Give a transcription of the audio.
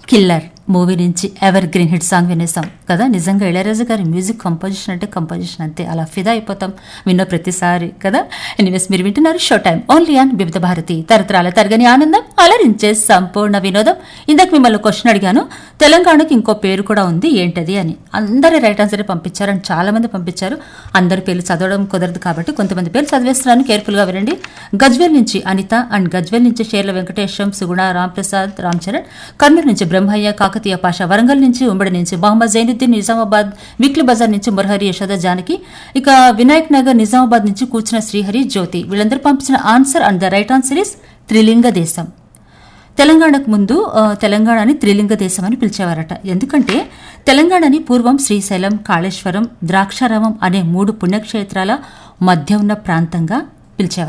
killer movie నుంచి evergreen hit song వినేసాం కదా నిజంగా ఇళయరాజా గారి మ్యూజిక్ కంపోజిషన్ అంటే కంపోజిషన్ అంతే అలా ఫిదా అయిపోతాం విన్న ప్రతిసారి కదా ఎనీవేస్ మీరు వింటున్నారు షో టైం ఓన్లీ ఆన్ వివిధ భారతి తరతరాల తరగని ఆనందం అలరించే సంపూర్ణ వినోదం ఇందాక మిమ్మల్ని క్వశ్చన్ అడిగాను తెలంగాణకి ఇంకో పేరు కూడా ఉంది ఏంటది అని అందరూ రైట్ ఆన్సర్ పంపించారు అండ్ చాలా మంది పంపించారు అందరి పేర్లు చదవడం కుదరదు కాబట్టి కొంతమంది పేర్లు చదివేస్తున్నాను కేర్ఫుల్ గా వినండి గజ్వేల్ నుంచి అనిత అండ్ గజ్వేల్ నుంచి షేర్ల వెంకటేశం సుగుణ రాంప్రసాద్ రామ్ చరణ్ కర్నూలు నుంచి బ్రహ్మయ్య కాకతీయ పాష వరంగల్ నుంచి ఉమ్మడి నుంచి మొహమ్మద్ జైనుద్దీన్ నిజామాబాద్ వీక్లీ బజార్ నుంచి మురహరి యశోద జానకి ఇక వినాయక్ నగర్ నిజామాబాద్ నుంచి కూర్చున్న శ్రీహరి జ్యోతి వీళ్ళందరూ పంపించిన answer and the right answer is Trilinga Desam తెలంగాణకు ముందు ఆ, తెలంగాణని త్రిలింగ దేశం అని పిలిచేవారట ఎందుకంటే తెలంగాణని పూర్వం శ్రీశైలం కాళేశ్వరం ద్రాక్షారామం అనే మూడు పుణ్యక్షేత్రాల మధ్య ఉన్న ప్రాంతంగా పిలిచేవారు